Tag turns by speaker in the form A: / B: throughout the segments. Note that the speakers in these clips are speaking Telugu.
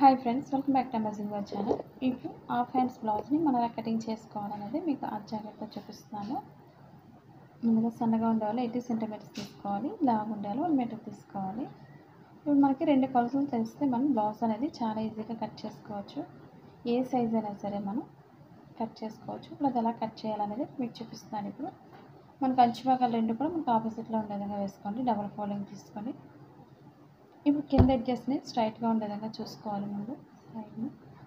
A: Hi friends welcome back to amazing our channel ఇప్పుడు హాఫ్ హ్యాండ్స్ బ్లౌజ్ని మనం ఎలా కటింగ్ చేసుకోవాలనేది మీకు ఆ జాగ్రత్త చూపిస్తున్నాను ముందుగా సన్నగా ఉండే వాళ్ళు ఎయిటీ సెంటీమీటర్స్ తీసుకోవాలి లాగా ఉండే వాళ్ళు వన్ మీటర్ తీసుకోవాలి ఇప్పుడు మనకి రెండు కొలతలు తెలిస్తే మనం బ్లౌజ్ అనేది చాలా ఈజీగా కట్ చేసుకోవచ్చు ఏ సైజ్ అయినా సరే మనం కట్ చేసుకోవచ్చు ఇప్పుడు అది ఎలా కట్ చేయాలనేది మీకు చూపిస్తాను ఇప్పుడు మనకు అంచు భాగాలు రెండు కూడా మనకు ఆపోజిట్లో ఉండే విధంగా వేసుకోండి డబల్ ఫోల్డింగ్ తీసుకొని ఇప్పుడు కింద ఎడ్జెస్ని స్ట్రైట్గా ఉండే విధంగా చూసుకోవాలి ముందు సైడ్ని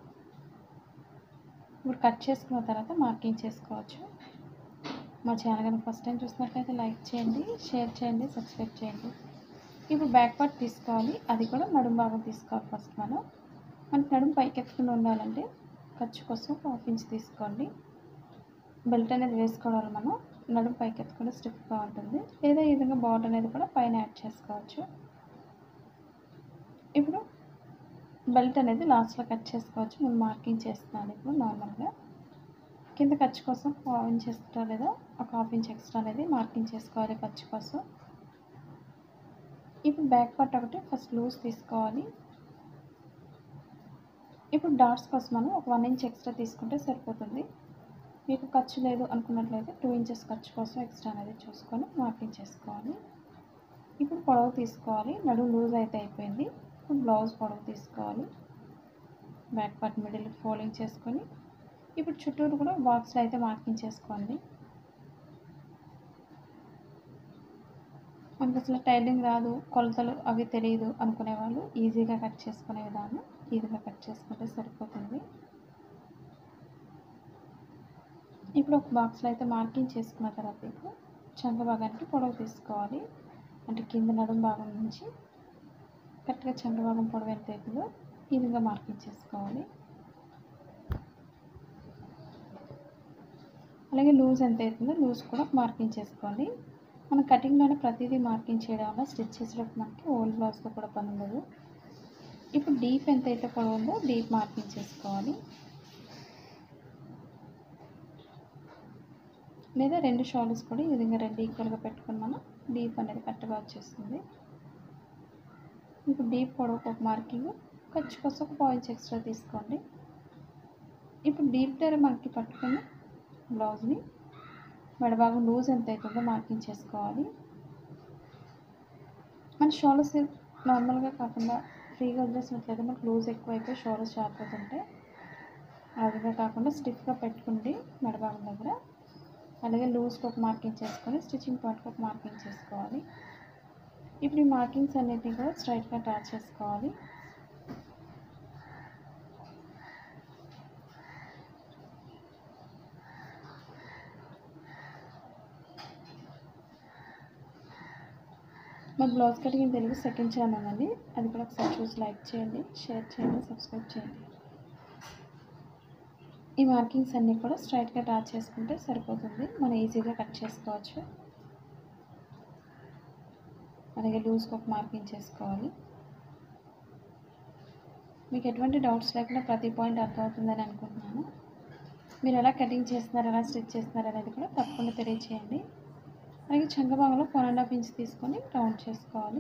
A: ఇప్పుడు కట్ చేసుకున్న తర్వాత మార్కింగ్ చేసుకోవచ్చు మా ఛానల్ కనుక ఫస్ట్ టైం చూసినట్లయితే లైక్ చేయండి షేర్ చేయండి సబ్స్క్రైబ్ చేయండి ఇప్పుడు బ్యాక్ పార్ట్ తీసుకోవాలి అది కూడా నడుం భాగం తీసుకోవాలి ఫస్ట్ మనం మనకి నడుము పైకి ఎత్తుకుని ఉండాలంటే ఖర్చు కోసం ఒక హాఫ్ ఇంచ్ తీసుకోండి బెల్ట్ అనేది వేసుకోవడం వల్ల మనం నడుము పైకి ఎత్తుకుని స్టిఫ్గా ఉంటుంది లేదా ఈ విధంగా బార్డర్ అనేది కూడా పైన యాడ్ చేసుకోవచ్చు ఇప్పుడు బెల్ట్ అనేది లాస్ట్లో కట్ చేసుకోవచ్చు నేను మార్కింగ్ చేస్తున్నాను ఇప్పుడు నార్మల్గా కింద ఖర్చు కోసం హాఫ్ ఇంచ్ ఎక్స్ట్రా లేదా ఒక హాఫ్ ఇంచ్ ఎక్స్ట్రా అనేది మార్కింగ్ చేసుకోవాలి ఖర్చు కోసం ఇప్పుడు బ్యాక్ పార్ట్ ఒకటి ఫస్ట్ లూజ్ తీసుకోవాలి ఇప్పుడు డాట్స్ కోసం మనం ఒక వన్ ఇంచ్ ఎక్స్ట్రా తీసుకుంటే సరిపోతుంది మీకు ఖర్చు లేదు అనుకున్నట్లయితే టూ ఇంచెస్ ఖర్చు కోసం ఎక్స్ట్రా అనేది చూసుకొని మార్కింగ్ చేసుకోవాలి ఇప్పుడు పొడవు తీసుకోవాలి నడుము లూజ్ అయితే అయిపోయింది ఇప్పుడు బ్లౌజ్ పొడవు తీసుకోవాలి బ్యాక్ పార్ట్ మిడిల్ ఫోల్డింగ్ చేసుకొని ఇప్పుడు చుట్టూరు కూడా బాక్స్లో అయితే మార్కింగ్ చేసుకోండి మనకు అసలు టైలింగ్ రాదు కొలతలు అవి తెలియదు అనుకునే వాళ్ళు ఈజీగా కట్ చేసుకునే విధానం ఈజీగా కట్ చేసుకుంటే సరిపోతుంది ఇప్పుడు ఒక బాక్స్లో అయితే మార్కింగ్ చేసుకున్న తర్వాత ఇప్పుడు చంక భాగానికి పొడవు తీసుకోవాలి అంటే కింద నడుము భాగం నుంచి కరెక్ట్గా చంక భాగం పొడవు ఎంత అవుతుందో ఈ విధంగా మార్కింగ్ చేసుకోవాలి అలాగే లూజ్ ఎంత అవుతుందో లూజ్ కూడా మార్కింగ్ చేసుకోండి మనం కటింగ్లోనే ప్రతిదీ మార్కింగ్ చేయడం వల్ల స్టిచ్ చేసేటప్పుడు మనకి ఓల్డ్ బ్లౌజ్తో కూడా పని ఉండదు ఇప్పుడు డీప్ ఎంత అయితే పొడవు ఉందో డీప్ మార్కింగ్ చేసుకోవాలి లేదా రెండు షోల్డర్స్ కూడా ఈ విధంగా రెండు ఈక్వల్గా పెట్టుకుని మనం డీప్ అనేది కరెక్ట్గా వచ్చేస్తుంది ఇప్పుడు డీప్ పొడవుకు ఒక మార్కింగ్ ఖర్చు కోసం ఒక పాయింట్స్ ఎక్స్ట్రా తీసుకోండి ఇప్పుడు డీప్ దగ్గర మనకి పట్టుకొని బ్లౌజ్ని మెడభాగం లూజ్ ఎంత అవుతుందో మార్కింగ్ చేసుకోవాలి మన షోల్డర్స్ నార్మల్గా కాకుండా ఫ్రీగా వదిలేసినట్లయితే మనకు లూజ్ ఎక్కువ అయిపోయి షోల్డర్స్ షార్ప్ అవుతుంటే ఆ విధంగా కాకుండా స్టిఫ్గా పెట్టుకుండి మెడభాగం దగ్గర అలాగే లూజ్కి ఒక మార్కింగ్ చేసుకొని స్టిచ్చింగ్ పాయింట్కి ఒక మార్కింగ్ చేసుకోవాలి ఇప్పుడు ఈ మార్కింగ్స్ అన్నిటిని కూడా స్ట్రైట్గా డ్రా చేసుకోవాలి మా blouse cutting Telugu second channel అండి అది కూడా ఒకసారి చూసి లైక్ చేయండి షేర్ చేయండి సబ్స్క్రైబ్ చేయండి ఈ మార్కింగ్స్ అన్నీ కూడా స్ట్రైట్గా డ్రా చేసుకుంటే సరిపోతుంది మనం ఈజీగా కట్ చేసుకోవచ్చు అలాగే లూజ్కి ఒక మార్కింగ్ చేసుకోవాలి మీకు ఎటువంటి డౌట్స్ లేకుండా ప్రతి పాయింట్ అర్థమవుతుందని అనుకుంటున్నాను మీరు ఎలా కటింగ్ చేస్తున్నారు ఎలా స్టిచ్ చేస్తున్నారు అనేది కూడా తప్పకుండా తెలియచేయండి అలాగే చంగభాగంలో ఫోర్ అండ్ హాఫ్ ఇంచ్ తీసుకొని రౌండ్ చేసుకోవాలి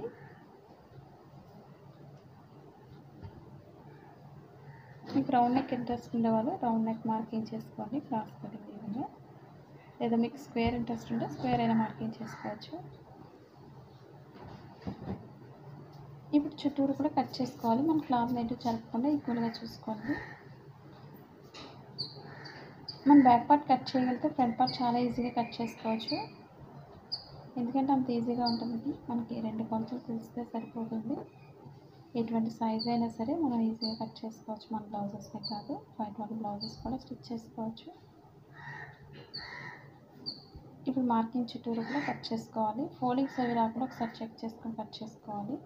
A: మీకు రౌండ్ నెక్ ఇంట్రెస్ట్ ఉండేవాళ్ళు రౌండ్ నెక్ మార్కింగ్ చేసుకోండి క్రాస్ కటింగ్ విధంగా లేదా మీకు స్క్వేర్ ఇంట్రెస్ట్ ఉంటే స్క్వేర్ అయినా మార్కింగ్ చేసుకోవచ్చు ఇప్పుడు చుట్టూరు కూడా కట్ చేసుకోవాలి మన క్లాత్ నెట్ జరగకుండా ఈక్వల్గా చూసుకోండి మన బ్యాక్ పార్ట్ కట్ చేయగలిగితే ఫ్రంట్ పార్ట్ చాలా ఈజీగా కట్ చేసుకోవచ్చు ఎందుకంటే అంత ఈజీగా ఉంటుంది మనకి రెండు కొలతలు తెలిస్తే సరిపోతుంది ఎటువంటి సైజ్ అయినా సరే మనం ఈజీగా కట్ చేసుకోవచ్చు మన బ్లౌజెస్నే కాదు బయట వాళ్ళ బ్లౌజెస్ కూడా స్టిచ్ చేసుకోవచ్చు ఇప్పుడు మార్కింగ్ చుట్టూరు కూడా కట్ చేసుకోవాలి ఫోల్డింగ్స్ అవి రాకుండా ఒకసారి చెక్ చేసుకొని కట్ చేసుకోవాలి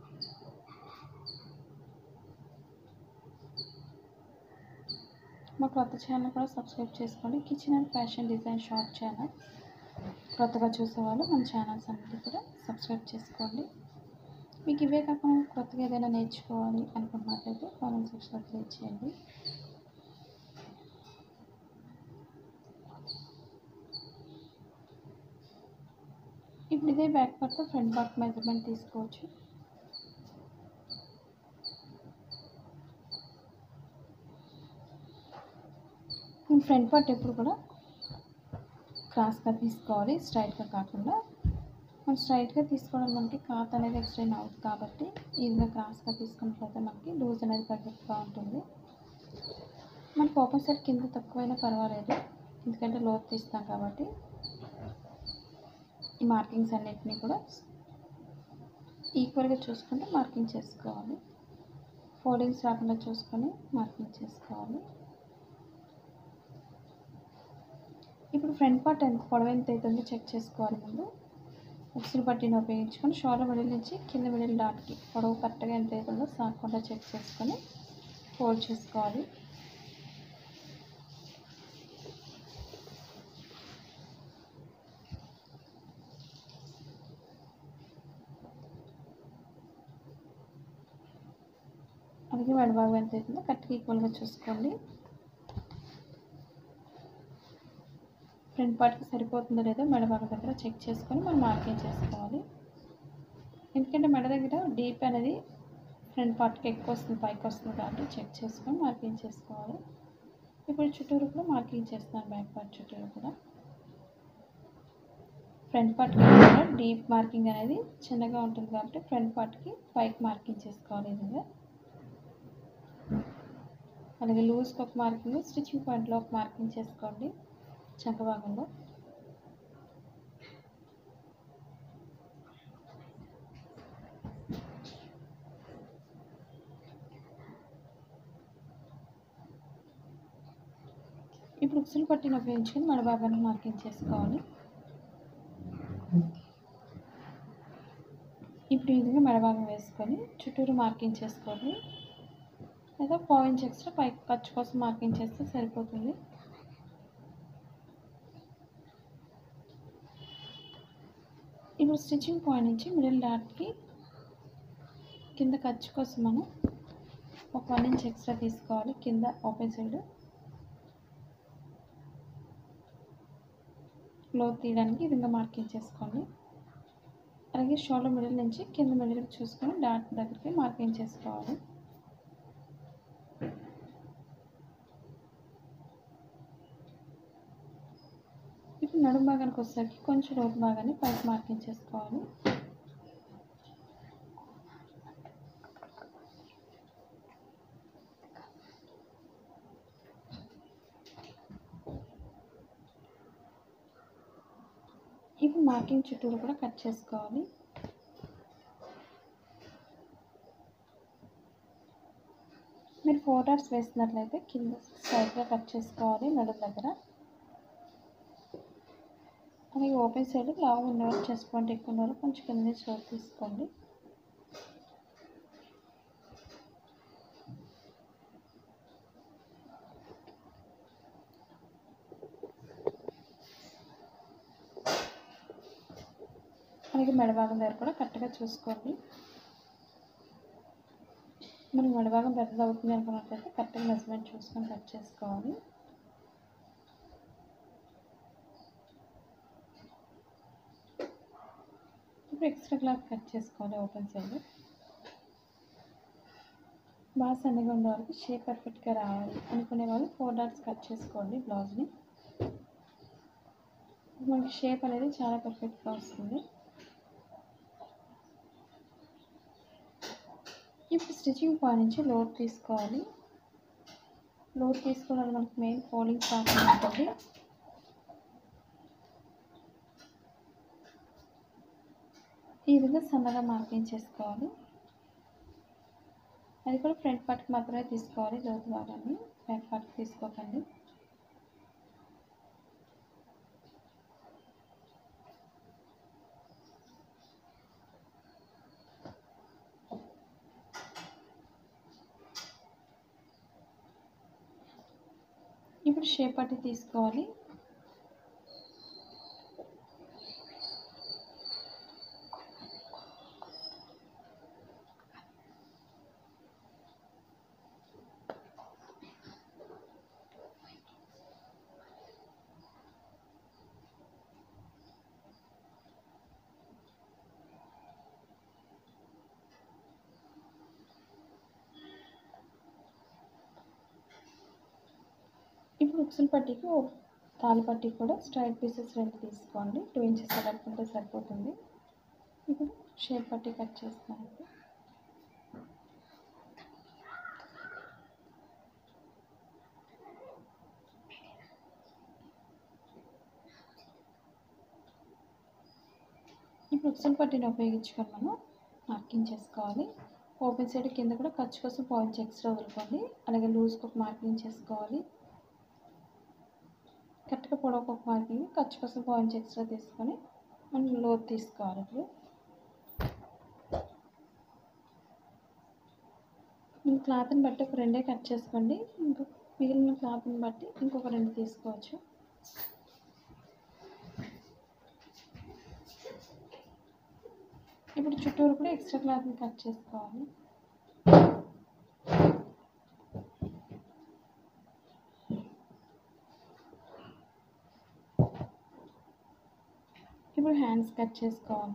A: మా కొత్త ఛానల్ కూడా సబ్స్క్రైబ్ చేసుకోండి kitchen and fashion design short channel కొత్తగా చూసేవాళ్ళు మన ఛానల్స్ అన్నిటి కూడా సబ్స్క్రైబ్ చేసుకోండి మీకు ఇవే కాకుండా కొత్తగా ఏదైనా నేర్చుకోవాలి అనుకున్నట్లయితే కామెంట్ సెక్షన్లో తెలియచేయండి ఇప్పుడు ఇదే బ్యాక్ పార్ట్తో ఫ్రంట్ పార్ట్ మెజర్మెంట్ తీసుకోవచ్చు ఫ్రంట్ పార్ట్ ఎప్పుడు కూడా క్రాస్గా తీసుకోవాలి స్ట్రైట్గా కాకుండా మనం స్ట్రైట్గా తీసుకోవడం మనకి క్లాత్ అనేది ఎక్స్టెండ్ అవుతుంది కాబట్టి ఈ విధంగా క్రాస్గా తీసుకున్నట్లయితే మనకి లూజ్ అనేది పర్ఫెక్ట్గా ఉంటుంది మనకి ఓపెన్ సైడ్ కింద తక్కువైనా పర్వాలేదు ఎందుకంటే లోతు తీస్తాం కాబట్టి ఈ మార్కింగ్స్ అన్నిటినీ కూడా ఈక్వల్గా చూసుకుంటూ మార్కింగ్ చేసుకోవాలి ఫోల్డింగ్స్ రాకుండా చూసుకొని మార్కింగ్ చేసుకోవాలి ఇప్పుడు ఫ్రంట్ పార్ట్ ఎంత పొడవు ఎంత అవుతుందో చెక్ చేసుకోవాలి ముందు ఉక్సులు పట్టిని ఉపయోగించుకొని షోల్డర్ మిడిల్ నుంచి కింద మిడిల్ డాట్కి పొడవు కరెక్ట్గా ఎంత అవుతుందో సాకుండా చెక్ చేసుకొని ఫోల్డ్ చేసుకోవాలి అలాగే మెడ భాగం ఎంత అవుతుందో కరెక్ట్గా ఈక్వల్గా చూసుకోండి ఫ్రంట్ పార్ట్కి సరిపోతుందో లేదో మెడ భాగం దగ్గర చెక్ చేసుకొని మనం మార్కింగ్ చేసుకోవాలి ఎందుకంటే మెడ దగ్గర డీప్ అనేది ఫ్రంట్ పార్ట్కి ఎక్కువ వస్తుంది పైకి వస్తుంది కాబట్టి చెక్ చేసుకొని మార్కింగ్ చేసుకోవాలి ఇప్పుడు చుట్టూరు కూడా మార్కింగ్ చేస్తున్నాను బ్యాక్ పార్ట్ చుట్టూరు కూడా ఫ్రంట్ పార్ట్కి కూడా డీప్ మార్కింగ్ అనేది చిన్నగా ఉంటుంది కాబట్టి ఫ్రంట్ పార్ట్కి పైకి మార్కింగ్ చేసుకోవాలి ఈ విధంగా అలాగే లూజ్కి ఒక మార్కింగ్ స్టిచ్చింగ్ పాయింట్లో ఒక మార్కింగ్ చేసుకోండి చంక భాగంలో ఇప్పుడు ఉక్సులు పట్టిన ఉపయోగించుకొని మన భాగాన్ని మార్కింగ్ చేసుకోవాలి ఇప్పుడు ఈ విధంగా మెడభాగం వేసుకొని చుట్టూరు మార్కింగ్ చేసుకోండి లేదా పావు ఇంచ్ ఎక్స్ట్రా పైకి ఖర్చు కోసం మార్కింగ్ చేస్తే సరిపోతుంది ఇప్పుడు స్టిచ్చింగ్ పాయింట్ నుంచి మిడిల్ డాట్కి కింద ఖర్చు కోసం మనం ఒక వన్ ఇంచ్ ఎక్స్ట్రా తీసుకోవాలి కింద ఓపెన్ సైడ్ క్లోత్ తీయడానికి ఈ విధంగా మార్కింగ్ చేసుకోండి అలాగే షోల్డర్ మిడిల్ నుంచి కింద మిడిల్ చూసుకొని డాట్ దగ్గరికి మార్కింగ్ చేసుకోవాలి ఇప్పుడు నడుము భాగానికి వచ్చేసరికి కొంచెం లోతు భాగాన్ని పైకి మార్కింగ్ చేసుకోవాలి ఇప్పుడు మార్కింగ్ చుట్టూరు కూడా కట్ చేసుకోవాలి మీరు ఫోర్ డాట్స్ వేసినట్లయితే కింద స్ట్రైట్గా కట్ చేసుకోవాలి నడుము దగ్గర అలాగే ఓపెన్ సైడ్ లావు ఉన్నవారు చెస్ట్ పాయింట్ ఎక్కువ ఉన్నవారు కొంచెం కింద నుంచి లోతు తీసుకోండి అలాగే మెడభాగం దగ్గర కూడా కరెక్ట్గా చూసుకోండి మనం మెడభాగం పెద్దది అవుతుంది అనుకున్నట్లయితే కరెక్ట్గా మెజర్మెంట్ చూసుకొని కట్ చేసుకోవాలి ఇప్పుడు ఎక్స్ట్రా క్లాత్ కట్ చేసుకోవాలి ఓపెన్ సైడ్ బాగా సన్నగా ఉండే వరకు షేప్ పర్ఫెక్ట్గా రావాలి అనుకునే వాళ్ళు ఫోర్ డాట్స్ కట్ చేసుకోండి బ్లౌజ్ని మనకి షేప్ అనేది చాలా పర్ఫెక్ట్గా వస్తుంది ఇప్పుడు స్టిచ్చింగ్ పాయింట్ నుంచి లోడ్ తీసుకోవాలి లోడ్ తీసుకోవడం మనకి మెయిన్ ఫోల్డింగ్ ప్రాబ్లం ఉంటుంది ఈ విధంగా సన్నగా మార్కింగ్ చేసుకోవాలి అది కూడా ఫ్రంట్ పార్ట్కి మాత్రమే తీసుకోవాలి లోతు భాగాన్ని బ్యాక్ పార్ట్కి తీసుకోకండి ఇప్పుడు షేప్ పట్టి తీసుకోవాలి ఇప్పుడు ఉక్సుల పట్టీకి ఓ తాలి పట్టీ కూడా స్ట్రైట్ పీసెస్ రెండు తీసుకోండి టూ ఇంచెస్ కలుపుకుంటే సరిపోతుంది ఇప్పుడు షేప్ పట్టీ కట్ చేసుకోండి ఇప్పుడు ఉక్సుల పట్టీని ఉపయోగించుకొని మనం మార్కింగ్ చేసుకోవాలి ఓపెన్ సైడ్ కింద కూడా ఖర్చు కోసం పాయింట్స్ ఎక్స్ట్రా వదులుకోండి అలాగే లూజ్కి ఒక మార్కింగ్ చేసుకోవాలి కరెక్ట్గా పొడవుకు ఒక మార్కింగ్ ఖర్చు కోసం పాయింట్స్ ఎక్స్ట్రా తీసుకొని మనం లోతు తీసుకోవాలి ఇప్పుడు మీ క్లాత్ని బట్టి ఒక రెండే కట్ చేసుకోండి ఇంకో మిగిలిన క్లాత్ని బట్టి ఇంకొక రెండు తీసుకోవచ్చు ఇప్పుడు చుట్టూరు కూడా ఎక్స్ట్రా క్లాత్ని కట్ చేసుకోవాలి ఇప్పుడు హ్యాండ్స్ కట్ చేసుకోవాలి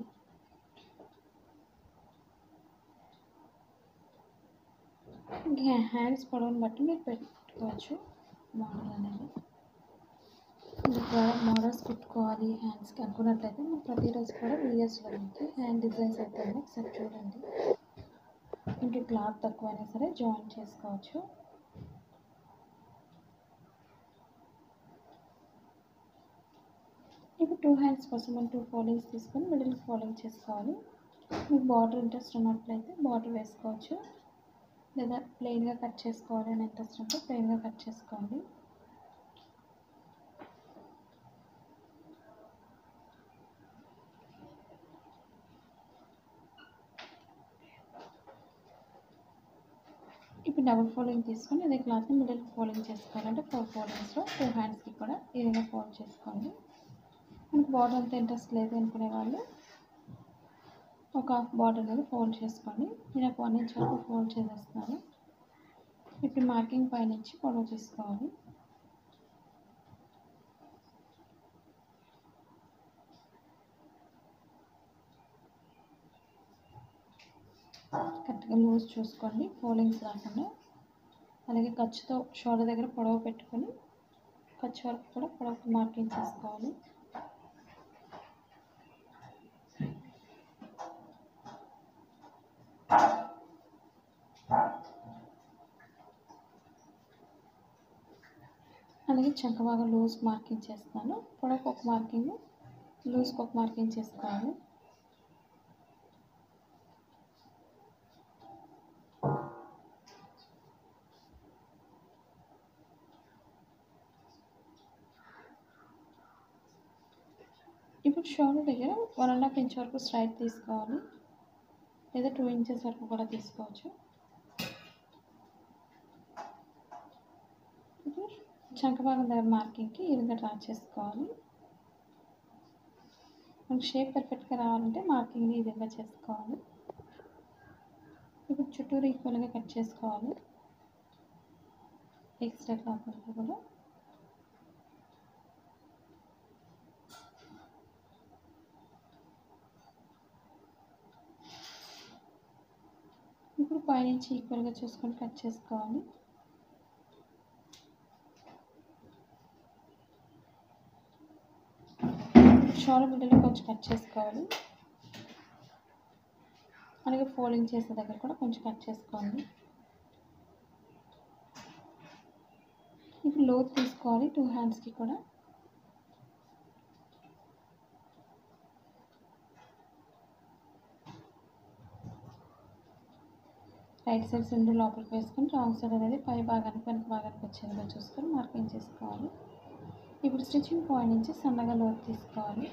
A: ఇంకా హ్యాండ్స్ పొడవుని బట్టి మీరు పెట్టుకోవచ్చు మోడల్ అనేది ఇంకా మోడల్స్ కుట్టుకోవాలి హ్యాండ్స్కి అనుకున్నట్లయితే మనం ప్రతిరోజు కూడా వీడియోస్లో మనకి హ్యాండ్ డిజైన్స్ అయితే ఉన్నాయి. ఒకసారి చూడండి ఇంకా క్లాత్ తక్కువైనా సరే జాయిన్ చేసుకోవచ్చు ఇప్పుడు టూ హ్యాండ్స్ కోసం మనం టూ ఫోల్డింగ్స్ తీసుకొని మిడిల్ ఫోల్డింగ్ చేసుకోవాలి మీకు బార్డర్ ఇంట్రెస్ట్ ఉన్నట్లయితే బార్డర్ వేసుకోవచ్చు లేదా ప్లెయిన్గా కట్ చేసుకోవాలి అని ఇంట్రెస్ట్ ఉంటే ప్లెయిన్గా కట్ చేసుకోండి ఇప్పుడు డబుల్ ఫోల్డింగ్ తీసుకొని అదే క్లాత్ని మిడిల్ ఫోల్డింగ్ చేసుకోవాలంటే ఫోర్ ఫోల్డింగ్స్లో టూ హ్యాండ్స్కి కూడా ఈ విధంగా ఫోల్డ్ చేసుకోండి మనకు బార్డర్ అంత ఇంట్రెస్ట్ లేదు అనుకునే వాళ్ళు ఒక హాఫ్ బార్డర్ అనేది ఫోల్డ్ చేసుకోండి నేను ఒక వన్ ఇంచ్ వరకు ఫోల్డ్ చేసేస్తున్నాను ఇప్పుడు మార్కింగ్ పైనుంచి పొడవు తీసుకోవాలి కరెక్ట్గా లూజ్ చూసుకోండి ఫోల్డింగ్స్ రాకుండా అలాగే ఖర్చుతో షోల్డర్ దగ్గర పొడవు పెట్టుకొని ఖర్చు వరకు కూడా పొడవు మార్కింగ్ చేసుకోవాలి అలాగే చంక బాగా లూజ్ మార్కింగ్ చేస్తాను పొడవుకు ఒక మార్కింగ్ లూజ్కి ఒక మార్కింగ్ చేసుకోవాలి ఇప్పుడు షోల్డర్ దగ్గర వన్ అండ్ హాఫ్ ఇంచ్ వరకు స్ట్రైట్ తీసుకోవాలి లేదా టూ ఇంచెస్ వరకు కూడా తీసుకోవచ్చు ఇప్పుడు చంక భాగం దగ్గర మార్కింగ్కి ఈ విధంగా డ్రా చేసుకోవాలి మనకు షేప్ పర్ఫెక్ట్గా రావాలంటే మార్కింగ్ని ఈ విధంగా చేసుకోవాలి ఇప్పుడు చుట్టూరు ఈక్వల్గా కట్ చేసుకోవాలి ఎక్స్ట్రా క్లాత్ అంతా కూడా ఇప్పుడు పైనుంచి ఈక్వల్గా చూసుకొని కట్ చేసుకోవాలి షోల్డర్ మిడిల్లో కొంచెం కట్ చేసుకోవాలి అలాగే ఫోల్డింగ్ చేసే దగ్గర కూడా కొంచెం కట్ చేసుకోండి ఇప్పుడు లోతు తీసుకోవాలి టూ హ్యాండ్స్కి కూడా రైట్ సైడ్ రెండు లోపలికి వేసుకొని రాంగ్ సైడ్ అనేది పై భాగానికి వెనక భాగానికి వచ్చేదిగా చూసుకొని మార్కింగ్ చేసుకోవాలి ఇప్పుడు స్టిచ్చింగ్ పాయింట్ నుంచి సన్నగా లోతు తీసుకోవాలి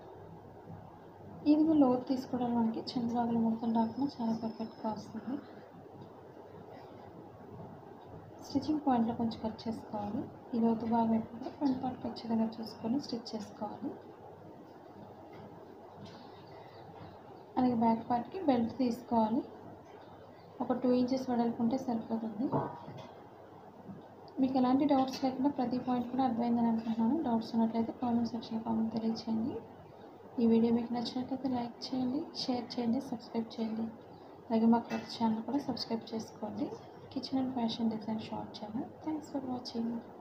A: ఇది లోతు తీసుకోవడం మనకి చంద్రబాబుల ముడతలు రాకుండా చాలా పర్ఫెక్ట్గా వస్తుంది స్టిచ్చింగ్ పాయింట్లో కొంచెం కట్ చేసుకోవాలి ఈ లోతు భాగం ఎప్పుడు ఫ్రంట్ పార్ట్కి వచ్చేదిగా చూసుకొని స్టిచ్ చేసుకోవాలి అలాగే బ్యాక్ పార్ట్కి బెల్ట్ తీసుకోవాలి ఒక టూ ఇంచెస్ వెడల్పుంటే సరిపోతుంది మీకు ఎలాంటి డౌట్స్ లేకుండా ప్రతి పాయింట్ కూడా అర్థమైందని అనుకుంటున్నాను డౌట్స్ ఉన్నట్లయితే కామెంట్ సెక్షన్ కామెంట్ తెలియచేయండి ఈ వీడియో మీకు నచ్చినట్లయితే లైక్ చేయండి షేర్ చేయండి సబ్స్క్రైబ్ చేయండి అలాగే మా కొత్త ఛానల్ కూడా సబ్స్క్రైబ్ చేసుకోండి kitchen and fashion design short channel thanks for watching